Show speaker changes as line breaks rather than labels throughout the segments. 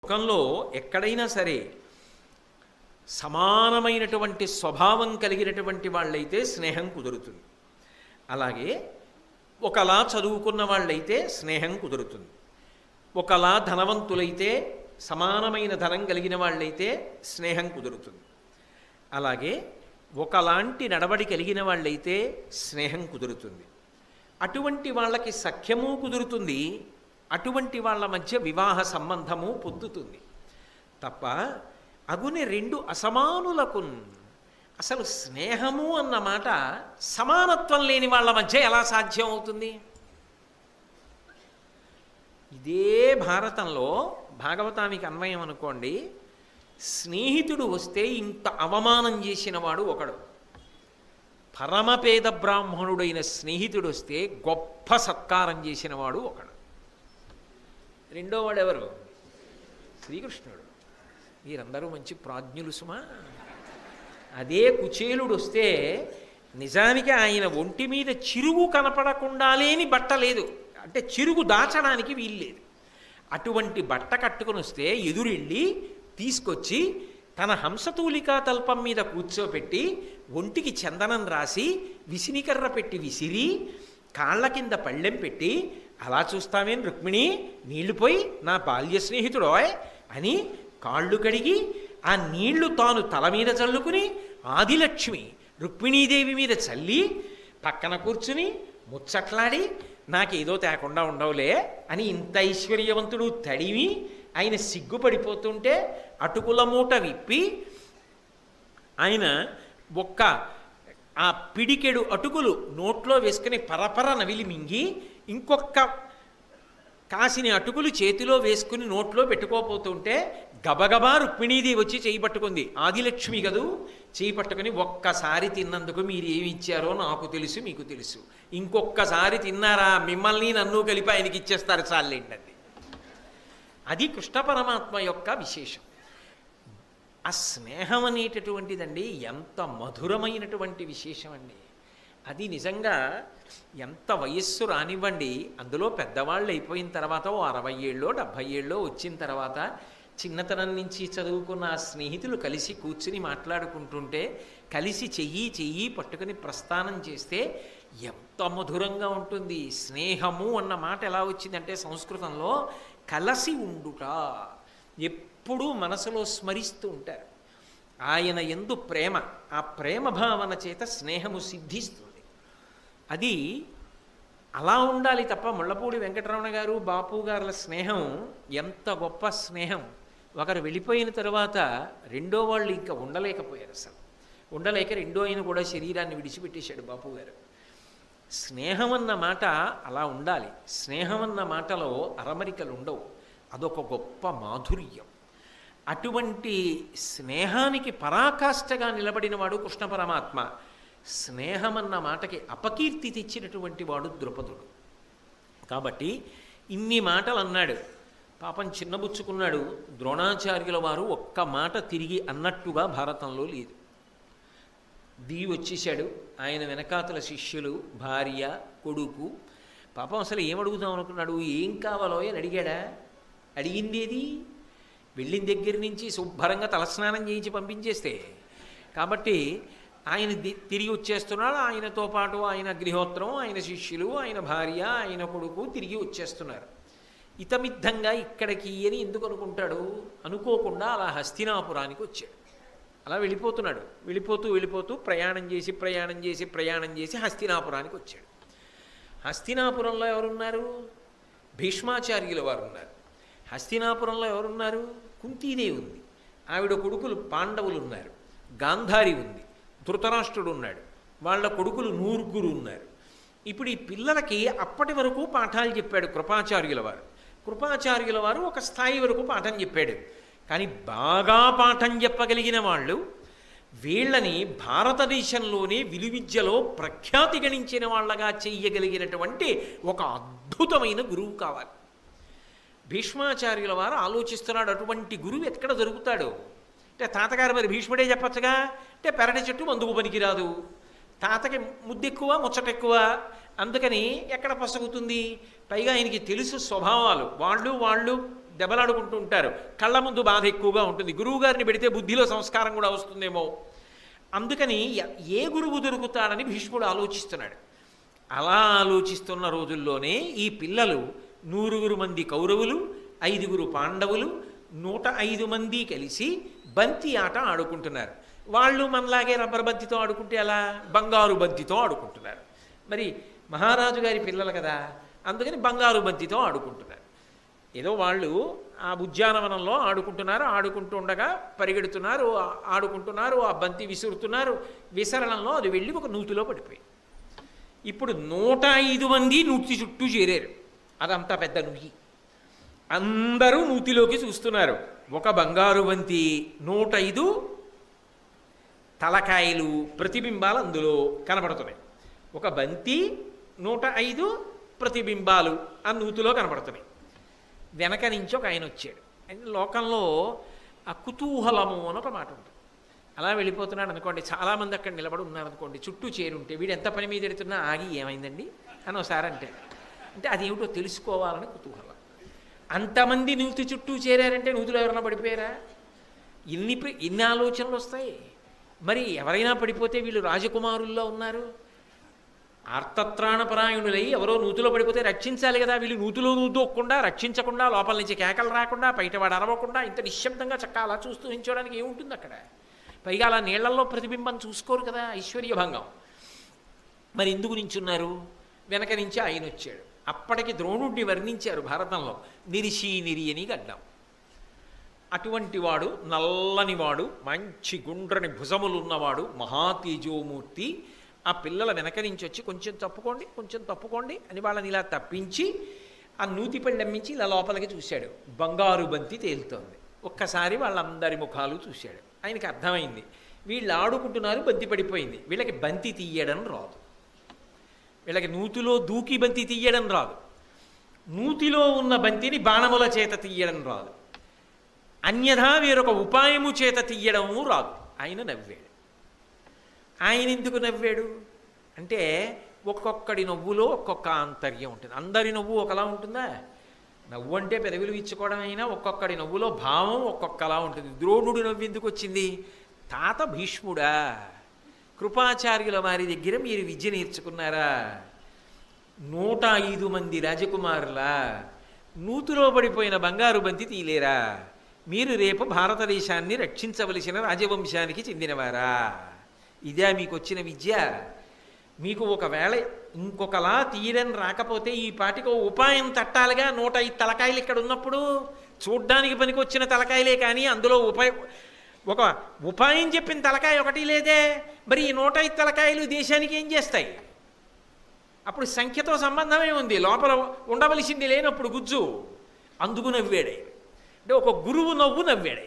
లోకంలో ఎక్కడైనా సరే సమానమైనటువంటి స్వభావం కలిగినటువంటి వాళ్ళైతే స్నేహం కుదురుతుంది అలాగే ఒకలా చదువుకున్న వాళ్ళైతే స్నేహం కుదురుతుంది ఒకలా ధనవంతులైతే సమానమైన ధనం కలిగిన వాళ్ళైతే స్నేహం కుదురుతుంది అలాగే ఒకలాంటి నడవడి కలిగిన వాళ్ళైతే స్నేహం కుదురుతుంది అటువంటి వాళ్ళకి సఖ్యము కుదురుతుంది అటువంటి వాళ్ళ మధ్య వివాహ సంబంధము పొందుతుంది తప్ప అగుని రెండు అసమానులకు అసలు స్నేహము అన్న మాట సమానత్వం లేని వాళ్ళ మధ్య ఎలా సాధ్యం అవుతుంది ఇదే భారతంలో భాగవతానికి అన్వయం అనుకోండి స్నేహితుడు వస్తే ఇంత అవమానం చేసిన వాడు ఒకడు పరమపేద బ్రాహ్మణుడైన స్నేహితుడు వస్తే గొప్ప సత్కారం చేసిన వాడు ఒకడు రెండో వాడు ఎవరు శ్రీకృష్ణుడు మీరందరూ మంచి ప్రాజ్ఞులు సుమా అదే కుచేలుడు వస్తే నిజానికి ఆయన ఒంటి మీద చిరుగు కనపడకుండా లేని బట్ట లేదు అంటే చిరుగు దాచడానికి వీల్లేదు అటువంటి బట్ట కట్టుకుని వస్తే ఎదురెళ్ళి తీసుకొచ్చి తన హంసతూలికా తల్పం మీద కూర్చోపెట్టి ఒంటికి చందనం రాసి విసినికర్ర పెట్టి విసిరి కాళ్ళ కింద పళ్ళెం పెట్టి అలా చూస్తామేం రుక్మిణి నీళ్లు పోయి నా బాల్య స్నేహితుడోయ్ అని కాళ్ళు కడిగి ఆ నీళ్లు తాను తల మీద చల్లుకుని ఆదిలక్ష్మి రుక్మిణీదేవి మీద చల్లి పక్కన కూర్చుని ముచ్చట్లాడి నాకేదో తేకుండా ఉండవులే అని ఇంత ఐశ్వర్యవంతుడు తడివి ఆయన సిగ్గుపడిపోతుంటే అటుకుల మూట విప్పి ఆయన ఒక్క ఆ పిడికెడు అటుకులు నోట్లో వేసుకుని పరపర నవిలి మింగి ఇంకొక కాసిని అటుకులు చేతిలో వేసుకుని నోట్లో పెట్టుకోపోతుంటే గబగబా రుక్మిణీదేవి వచ్చి చేయి పట్టుకుంది ఆదిలక్ష్మి కదూ చేయి పట్టుకుని ఒక్కసారి తిన్నందుకు మీరు ఏమి ఇచ్చారో నాకు తెలుసు మీకు తెలుసు ఇంకొక్కసారి తిన్నారా మిమ్మల్ని నన్ను కలిపి ఆయనకి ఇచ్చేస్తారు చాలేంటండి అది కృష్ణ పరమాత్మ యొక్క విశేషం ఆ స్నేహం అనేటటువంటిదండి ఎంత మధురమైనటువంటి విశేషం అండి అది నిజంగా ఎంత వయస్సు రానివ్వండి అందులో పెద్దవాళ్ళు అయిపోయిన తర్వాత ఓ అరవై ఏళ్ళో డెబ్భై ఏళ్ళో వచ్చిన తర్వాత చిన్నతనం నుంచి చదువుకున్న ఆ స్నేహితులు కలిసి కూర్చుని మాట్లాడుకుంటుంటే కలిసి చెయ్యి చెయ్యి పట్టుకుని ప్రస్థానం చేస్తే ఎంత మధురంగా ఉంటుంది స్నేహము అన్న మాట ఎలా వచ్చిందంటే సంస్కృతంలో కలసి ఉండుట ఎప్పుడూ మనసులో స్మరిస్తూ ఉంటారు ఆయన ఎందు ప్రేమ ఆ ప్రేమ భావన చేత స్నేహము సిద్ధిస్తుంది అది అలా ఉండాలి తప్ప ముళ్ళపూడి వెంకటరమణ గారు బాపు గారుల స్నేహం ఎంత గొప్ప స్నేహం ఒకరు వెళ్ళిపోయిన తర్వాత రెండో వాళ్ళు ఇంకా ఉండలేకపోయారు అసలు ఉండలేక రెండో ఆయన కూడా శరీరాన్ని విడిచిపెట్టేశాడు బాపు గారు స్నేహం అన్న మాట అలా ఉండాలి స్నేహం అన్న మాటలో అరమరికలు ఉండవు అదొక గొప్ప మాధుర్యం అటువంటి స్నేహానికి పరాకాష్ఠగా నిలబడిన వాడు కృష్ణ పరమాత్మ స్నేహం అన్న మాటకి అపకీర్తి తెచ్చినటువంటి వాడు ద్రుపదుడు కాబట్టి ఇన్ని మాటలు అన్నాడు పాపం చిన్నబుచ్చుకున్నాడు ద్రోణాచార్యుల వారు ఒక్క మాట తిరిగి అన్నట్టుగా భారతంలో లేదు దిగి వచ్చేశాడు ఆయన వెనకాతల శిష్యులు భార్య కొడుకు పాపం అసలు ఏమడుగుదాం అనుకున్నాడు ఏం కావాలో అని అడిగాడా అడిగిందేది వెళ్ళిన దగ్గర నుంచి శుభ్రంగా తలస్నానం చేయించి పంపించేస్తే కాబట్టి ఆయన ది- తిరిగి వచ్చేస్తున్నాడు ఆయనతో పాటు ఆయన గృహోత్తరం ఆయన శిష్యులు ఆయన భార్య ఆయన కొడుకు తిరిగి వచ్చేస్తున్నారు ఇతమిద్ధంగా ఇక్కడికి అని ఎందుకు అనుకుంటాడు అనుకోకుండా అలా హస్తినాపురానికి వచ్చాడు అలా వెళ్ళిపోతున్నాడు వెళ్ళిపోతూ వెళ్ళిపోతూ ప్రయాణం చేసి ప్రయాణం చేసి ప్రయాణం చేసి హస్తినాపురానికి వచ్చాడు హస్తినాపురంలో ఎవరున్నారు భీష్మాచార్యుల వారు ఉన్నారు హస్తినాపురంలో ఎవరున్నారు కుంతీదేవి ఉంది ఆవిడ కొడుకులు పాండవులు ఉన్నారు గాంధారి ఉంది ధృతరాష్ట్రుడు ఉన్నాడు వాళ్ళ కొడుకులు నూరుగురు ఉన్నారు ఇప్పుడు ఈ పిల్లలకి అప్పటి వరకు పాఠాలు చెప్పాడు కృపాచార్యుల వారు కృపాచార్యుల వారు ఒక స్థాయి వరకు పాఠం చెప్పాడు కానీ బాగా పాఠం చెప్పగలిగిన వాళ్ళు వీళ్ళని భారతదేశంలోనే విలువిద్యలో ప్రఖ్యాతి గణించిన వాళ్ళగా చెయ్యగలిగినటువంటి ఒక అద్భుతమైన గురువు కావాలి భీష్మాచార్యుల వారు ఆలోచిస్తున్నాడు అటువంటి గురువు ఎక్కడ దొరుకుతాడు అంటే తాతగారు మరి భీష్ముడే చెప్పచ్చుగా అంటే పెరటి చెట్టు మందుకు పనికిరాదు తాతకి ముద్దెక్కువ ముచ్చటెక్కువ అందుకని ఎక్కడ పసగుతుంది పైగా ఆయనకి తెలుసు స్వభావాలు వాళ్ళు వాళ్ళు దెబ్బలాడుకుంటూ ఉంటారు కళ్ళ ముందు బాధ ఎక్కువగా ఉంటుంది గురువు గారిని పెడితే బుద్ధిలో సంస్కారం కూడా వస్తుందేమో అందుకని ఎ- ఏ గురువు దొరుకుతాడని భీష్ముడు ఆలోచిస్తున్నాడు అలా ఆలోచిస్తున్న రోజుల్లోనే ఈ పిల్లలు నూరుగురు మంది కౌరవులు ఐదుగురు పాండవులు నూట ఐదు మంది కలిసి బంతి ఆట ఆడుకుంటున్నారు వాళ్ళు మనలాగే రబ్బర్ బంతితో ఆడుకుంటే అలా బంగారు బంతితో ఆడుకుంటున్నారు మరి మహారాజు గారి పిల్లలు కదా అందుకని బంగారు బంతితో ఆడుకుంటున్నారు ఏదో వాళ్ళు ఆ ఉద్యానవనంలో ఆడుకుంటున్నారు ఆడుకుంటూ ఉండగా పరిగెడుతున్నారు ఆ- ఆడుకుంటున్నారు ఆ బంతి విసురుతున్నారు విసరణలో అది వెళ్ళి ఒక నూతిలో పడిపోయింది ఇప్పుడు నూట ఐదు మంది నూతి చుట్టూ చేరారు అదంతా పెద్ద నుయ్యి అందరూ నూతిలోకి చూస్తున్నారు ఒక బంగారు బంతి నూట ఐదు తలకాయలు ప్రతిబింబాలు అందులో కనబడుతున్నాయి ఒక బంతి నూట ఐదు ప్రతిబింబాలు ఆ నూతిలో కనబడుతున్నాయి వెనక నుంచి ఒక ఆయన వచ్చాడు ఆయన లోకంలో ఆ కుతూహలము అని ఒక మాట ఉంటుంది అలా వెళ్ళిపోతున్నాడు అనుకోండి చాలామంది అక్కడ నిలబడి ఉన్నారనుకోండి చుట్టూ చేరుంటే వీడు ఎంత పని మీద ఎడుతున్నా ఆగి ఏమైందండి అని ఒకసారి అంటే అంటే అదేమిటో తెలుసుకోవాలని కుతూహలం అంతమంది నూతి చుట్టూ చేరారంటే నూతిలో ఎవరైనా పడిపోయారా ఇన్ని ప్ర- ఇన్ని ఆలోచనలు వస్తాయి మరి ఎవరైనా పడిపోతే వీళ్ళు రాజకుమారుల్లో ఉన్నారు ఆర్తత్రాణపరాయణులై ఎవరో నూతిలో పడిపోతే రక్షించాలి కదా వీళ్ళు నూతిలో నూతోకుండా రక్షించకుండా లోపల నుంచి కేకలు రాకుండా బయటవాడు అరవకుండా ఇంత నిశ్శబ్దంగా చక్క అలా చూస్తూ ఉంచడానికి ఏముంటుంది అక్కడ పైగా అలా నీళ్లలో ప్రతిబింబం చూసుకోరు కదా ఐశ్వర్యభంగం మరి ఎందుకు నించున్నారు వెనక నుంచి ఆయన వచ్చాడు అప్పటికి ద్రోణుడిని వర్ణించారు భారతంలో నిరిషి నిరియని గడ్డం అటువంటి వాడు నల్లని వాడు మంచి గుండ్రని భుజములు ఉన్నవాడు మహాతేజోమూర్తి ఆ పిల్లల వెనక నుంచి వచ్చి కొంచెం తప్పుకోండి కొంచెం తప్పుకోండి అని వాళ్ళని ఇలా తప్పించి ఆ నూతి పెళ్ళమ్మించి ఇలా లోపలికి చూశాడు బంగారు బంతి తేలుతోంది ఒక్కసారి వాళ్ళందరి ముఖాలు చూశాడు ఆయనకి అర్థమైంది వీళ్ళు ఆడుకుంటున్నారు బంతి పడిపోయింది వీళ్ళకి బంతి తీయడం రాదు వీళ్ళకి నూతిలో దూకి బంతి తీయడం రాదు నూతిలో ఉన్న బంతిని బాణముల చేత తీయడం రాదు అన్యథా వేరొక ఉపాయము చేత తీయడము రాదు ఆయన నవ్వాడు ఆయన ఎందుకు నవ్వాడు అంటే ఒక్కొక్కడి నవ్వులో ఒక్కొక్క ఆంతర్యం ఉంటుంది అందరి నవ్వు ఒకలా ఉంటుందా నవ్వు అంటే పెదవులు ఇచ్చుకోవడం అయినా ఒక్కొక్కడి నవ్వులో భావం ఒక్కొక్కలా ఉంటుంది ద్రోణుడు నవ్వు ఎందుకు వచ్చింది తాత భీష్ముడా కృపాచార్యుల వారి దగ్గర మీరు విద్య నేర్చుకున్నారా నూట ఐదు మంది రాజకుమారులా నూతులో పడిపోయిన బంగారు బంతి తీలేరా మీరు రేపు భారతదేశాన్ని రక్షించవలసిన రాజవంశానికి చెందినవారా ఇదే మీకు వచ్చిన విద్య మీకు ఒకవేళ ఇంకొకలా తీయడం రాకపోతే ఈ పాటికి ఓ ఉపాయం తట్టాలిగా నూట ఐదు తలకాయలు ఇక్కడ ఉన్నప్పుడు చూడ్డానికి పనికి వచ్చిన తలకాయలే కానీ అందులో ఉపాయ ఒక ఉపాయం చెప్పిన తలకాయ ఒకటి లేదే మరి ఈ నూట ఐదు తలకాయలు దేశానికి ఏం చేస్తాయి అప్పుడు సంఖ్యతో సంబంధమే ఉంది లోపల ఉండవలసింది లేనప్పుడు గుజ్జు అందుకు నవ్వాడే అంటే ఒక గురువు నవ్వు నవ్వాడే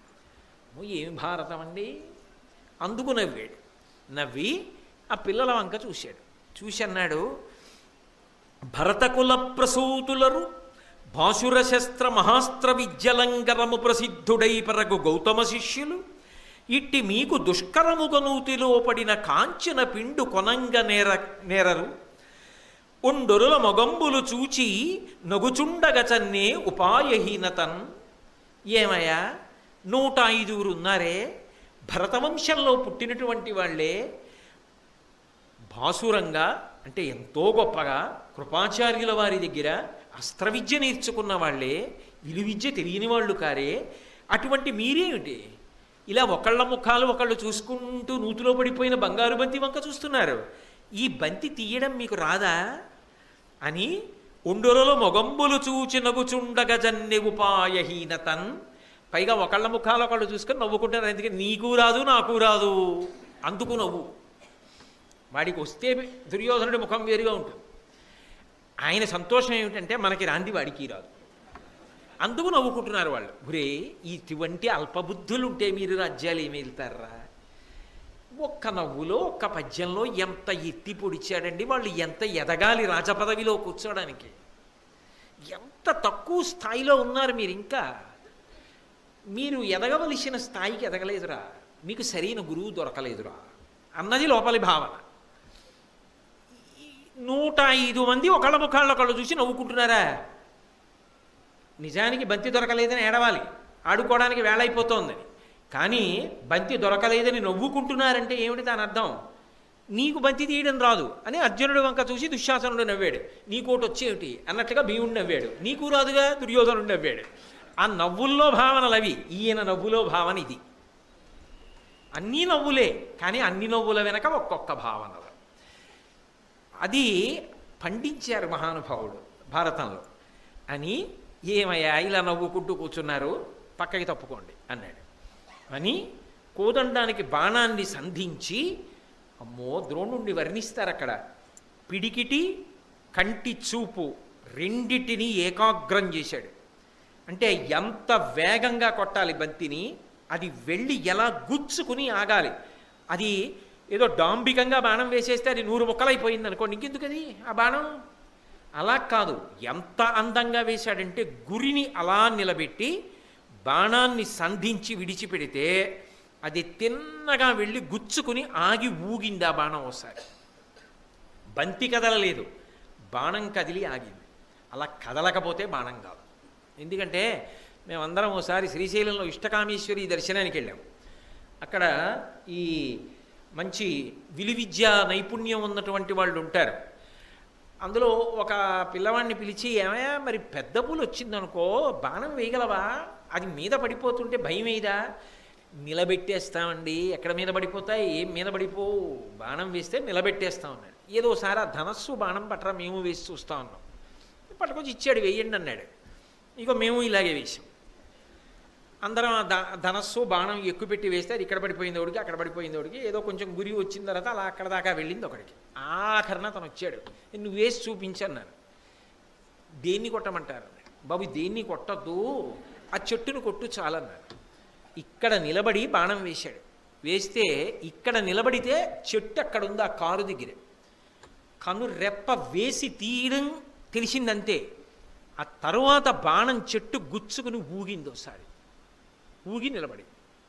ఏమి భారతం అండి అందుకు నవ్వాడు నవ్వి ఆ పిల్లల వంక చూశాడు చూసి అన్నాడు భరతకుల ప్రసూతులరు భాసుర శస్త్ర మహాస్త్ర విద్యలంకరము ప్రసిద్ధుడై పరగు గౌతమ శిష్యులు ఇట్టి మీకు దుష్కరముగ నూతిలో పడిన కాంచిన పిండు కొనంగ నేర నేరరు ఉండొరుల మొగంబులు చూచి నగుచుండగచన్నే ఉపాయహీనతన్ ఏమయ్యా నూట ఐదుగురు ఉన్నారే భరతవంశంలో పుట్టినటువంటి వాళ్ళే భాసురంగా అంటే ఎంతో గొప్పగా కృపాచార్యుల వారి దగ్గర అస్త్ర విద్య నేర్చుకున్న వాళ్ళే విలువిద్య తెలియని వాళ్ళు కారే అటువంటి మీరేమిటి ఇలా ఒకళ్ళ ముఖాలు ఒకళ్ళు చూసుకుంటూ నూతిలో పడిపోయిన బంగారు బంతి వంక చూస్తున్నారు ఈ బంతి తీయడం మీకు రాదా అని ఉండొరలో మొగంబులు చూచి నగుచుండగ జన్నె ఉపాయహీనతన్ పైగా ఒకళ్ళ ముఖాలు ఒకళ్ళు చూసుకొని నవ్వుకుంటారు ఎందుకంటే నీకు రాదు నాకు రాదు అందుకు నవ్వు వాడికి వస్తే దుర్యోధనుడి ముఖం వేరుగా ఉంటుంది ఆయన సంతోషం ఏమిటంటే మనకి రాంది వాడికి రాదు అందుకు నవ్వుకుంటున్నారు వాళ్ళు ఒరే ఇటువంటి అల్పబుద్ధులు ఉంటే మీరు రాజ్యాలు ఏమి వెళ్తారా ఒక్క నవ్వులో ఒక్క పద్యంలో ఎంత ఎత్తి పొడిచాడండి వాళ్ళు ఎంత ఎదగాలి రాజపదవిలో కూర్చోడానికి ఎంత తక్కువ స్థాయిలో ఉన్నారు మీరు ఇంకా మీరు ఎదగవలసిన స్థాయికి ఎదగలేదురా మీకు సరైన గురువు దొరకలేదురా అన్నది లోపలి భావన ఈ నూట ఐదు మంది ఒకళ్ళ ముఖాళ్ళు ఒకళ్ళు చూసి నవ్వుకుంటున్నారా నిజానికి బంతి దొరకలేదని ఏడవాలి ఆడుకోవడానికి వేళ అయిపోతోందని కానీ బంతి దొరకలేదని నవ్వుకుంటున్నారంటే ఏమిటి దాని అర్థం నీకు బంతి తీయడం రాదు అని అర్జునుడు వంక చూసి దుశ్శాసనుడు నవ్వాడు నీకోటి వచ్చేమిటి అన్నట్లుగా భీముడు నవ్వాడు నీకు రాదుగా దుర్యోధనుడు నవ్వాడు ఆ నవ్వుల్లో భావనలు అవి ఈయన నవ్వులో భావన ఇది అన్నీ నవ్వులే కానీ అన్ని నవ్వుల వెనక ఒక్కొక్క భావనలు అది పండించారు మహానుభావుడు భారతంలో అని ఏమయ్యా ఇలా నవ్వుకుంటూ కూర్చున్నారు పక్కకి తప్పుకోండి అన్నాడు అని కోదండానికి బాణాన్ని సంధించి అమ్మో ద్రోణుణ్ణి వర్ణిస్తారు అక్కడ పిడికిటి కంటి చూపు రెండిటిని ఏకాగ్రం చేశాడు అంటే ఎంత వేగంగా కొట్టాలి బంతిని అది వెళ్ళి ఎలా గుచ్చుకుని ఆగాలి అది ఏదో డాంబికంగా బాణం వేసేస్తే అది నూరు ముక్కలైపోయింది అనుకోండి ఇంకెందుకు అది ఆ బాణం అలా కాదు ఎంత అందంగా వేశాడంటే గురిని అలా నిలబెట్టి బాణాన్ని సంధించి విడిచిపెడితే అది తిన్నగా వెళ్ళి గుచ్చుకుని ఆగి ఊగింది ఆ బాణం ఒకసారి బంతి కదలలేదు బాణం కదిలి ఆగింది అలా కదలకపోతే బాణం కాదు ఎందుకంటే మేమందరం ఒకసారి శ్రీశైలంలో ఇష్టకామేశ్వరి దర్శనానికి వెళ్ళాం అక్కడ ఈ మంచి విలువిద్య నైపుణ్యం ఉన్నటువంటి వాళ్ళు ఉంటారు అందులో ఒక పిల్లవాడిని పిలిచి ఏమయ్యా మరి పెద్ద పూలు వచ్చిందనుకో బాణం వేయగలవా అది మీద పడిపోతుంటే భయం వేయదా నిలబెట్టేస్తామండి ఎక్కడ మీద పడిపోతాయి ఏం మీద పడిపోవు బాణం వేస్తే నిలబెట్టేస్తాం అన్నాడు ఏదోసారి ఆ ధనస్సు బాణం పట్టరా మేము వేసి చూస్తా ఉన్నాం పట్టుకొచ్చి ఇచ్చాడు వేయండి అన్నాడు ఇక మేము ఇలాగే వేసాం అందరం ఆ ద- ధనస్సు బాణం ఎక్కువ పెట్టి వేస్తే అది ఇక్కడ పడిపోయింది ఒకడికి అక్కడ పడిపోయింది ఒకడికి ఏదో కొంచెం గురి వచ్చిన తర్వాత అలా అక్కడ దాకా వెళ్ళింది ఒకడికి ఆఖరణ తను వచ్చాడు నువ్వు వేసి చూపించన్నాను దేన్ని కొట్టమంటారు బాబు దేన్ని కొట్టద్దు ఆ చెట్టును కొట్టు చాలన్నారు ఇక్కడ నిలబడి బాణం వేశాడు వేస్తే ఇక్కడ నిలబడితే చెట్టు అక్కడ ఉంది ఆ కారు దగ్గర కను రెప్ప వేసి తీయడం తెలిసిందంతే ఆ తరువాత బాణం చెట్టు గుచ్చుకుని ఊగింది ఒకసారి ఊగి నిలబడి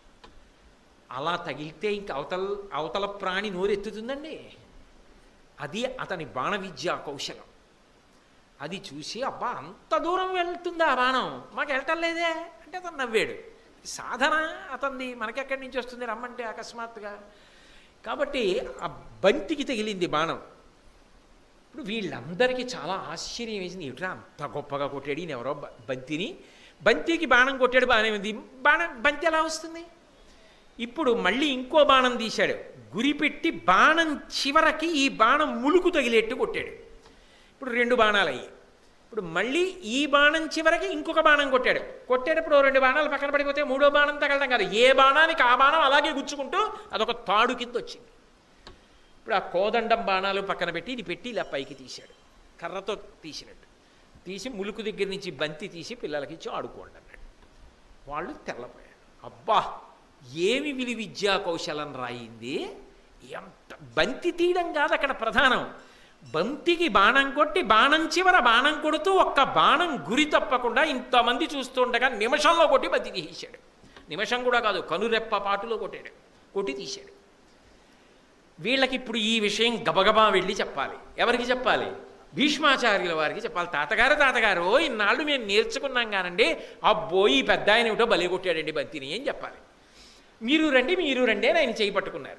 అలా తగిలితే ఇంక అవతల అవతల ప్రాణి నోరెత్తుతుందండి అది అతని బాణ విద్యా కౌశలం అది చూసి అబ్బా అంత దూరం వెళ్తుందా ఆ బాణం మాకు వెళ్ళటం లేదే అంటే అతను నవ్వాడు సాధన అతనిది మనకెక్కడి నుంచి వస్తుంది రమ్మంటే అకస్మాత్తుగా కాబట్టి ఆ బంతికి తగిలింది బాణం ఇప్పుడు వీళ్ళందరికీ చాలా ఆశ్చర్యం వేసింది ఏమిట్రా అంత గొప్పగా కొట్టాడు ఈయన ఎవరో బ- బంతిని బంతికి బాణం కొట్టాడు బాగానే ఉంది బాణం బంతి ఎలా వస్తుంది ఇప్పుడు మళ్ళీ ఇంకో బాణం తీశాడు గురిపెట్టి బాణం చివరకి ఈ బాణం ములుకు తగిలేట్టు కొట్టాడు ఇప్పుడు రెండు బాణాలు అయ్యాయి ఇప్పుడు మళ్ళీ ఈ బాణం చివరకి ఇంకొక బాణం కొట్టాడు కొట్టేటప్పుడు ఓ రెండు బాణాలు పక్కన పడిపోతే మూడో బాణం తగలడం కాదు ఏ బాణానికి ఆ బాణం అలాగే గుచ్చుకుంటూ అదొక తాడు కింద వచ్చింది ఇప్పుడు ఆ కోదండం బాణాలు పక్కన పెట్టి ఇది పెట్టి ఇలా పైకి తీశాడు కర్రతో తీసినట్టు తీసి ములుకు దగ్గర నుంచి బంతి తీసి పిల్లలకి ఇచ్చి ఆడుకోండి అన్నాడు వాళ్ళు తెల్లపోయారు అబ్బా ఏమి విలు విద్యా కౌశలం రాయింది ఎంత బంతి తీయడం కాదు అక్కడ ప్రధానం బంతికి బాణం కొట్టి బాణం చివర బాణం కొడుతూ ఒక్క బాణం గురి తప్పకుండా ఇంతమంది చూస్తుండగా నిమిషంలో కొట్టి బంతి తీసేశాడు నిమిషం కూడా కాదు కనురెప్ప పాటులో కొట్టాడు కొట్టి తీశాడు వీళ్ళకి ఇప్పుడు ఈ విషయం గబగబా వెళ్ళి చెప్పాలి ఎవరికి చెప్పాలి భీష్మాచార్యుల వారికి చెప్పాలి తాతగారు తాతగారు ఇన్నాళ్ళు మేము నేర్చుకున్నాం కానండి అబ్బో ఈ పెద్ద ఆయన ఏమిటో బలి కొట్టాడండి బంతిని అని చెప్పాలి మీరు రండి మీరు రండి అని ఆయన చేయి పట్టుకున్నారు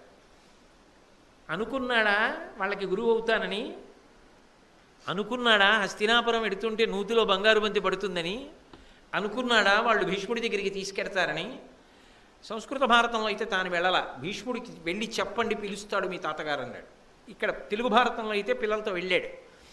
అనుకున్నాడా వాళ్ళకి గురువు అవుతానని అనుకున్నాడా హస్తినాపురం ఎడుతుంటే నూతిలో బంగారు బంతి పడుతుందని అనుకున్నాడా వాళ్ళు భీష్ముడి దగ్గరికి తీసుకెడతారని సంస్కృత భారతంలో అయితే తాను వెళ్ళాల భీష్ముడికి వెళ్ళి చెప్పండి పిలుస్తాడు మీ తాతగారు అన్నాడు ఇక్కడ తెలుగు భారతంలో అయితే పిల్లలతో వెళ్ళాడు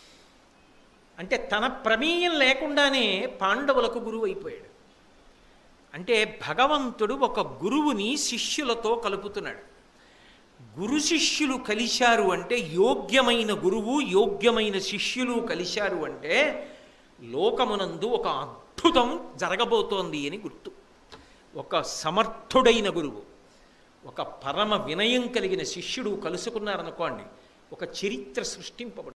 అంటే తన ప్రమేయం లేకుండానే పాండవులకు గురువు అయిపోయాడు అంటే భగవంతుడు ఒక గురువుని శిష్యులతో కలుపుతున్నాడు గురు శిష్యులు కలిశారు అంటే యోగ్యమైన గురువు యోగ్యమైన శిష్యులు కలిశారు అంటే లోకమునందు ఒక అద్భుతం జరగబోతోంది అని గుర్తు ఒక సమర్థుడైన గురువు ఒక పరమ వినయం కలిగిన శిష్యుడు కలుసుకున్నారనుకోండి ఒక చరిత్ర సృష్టింపబడు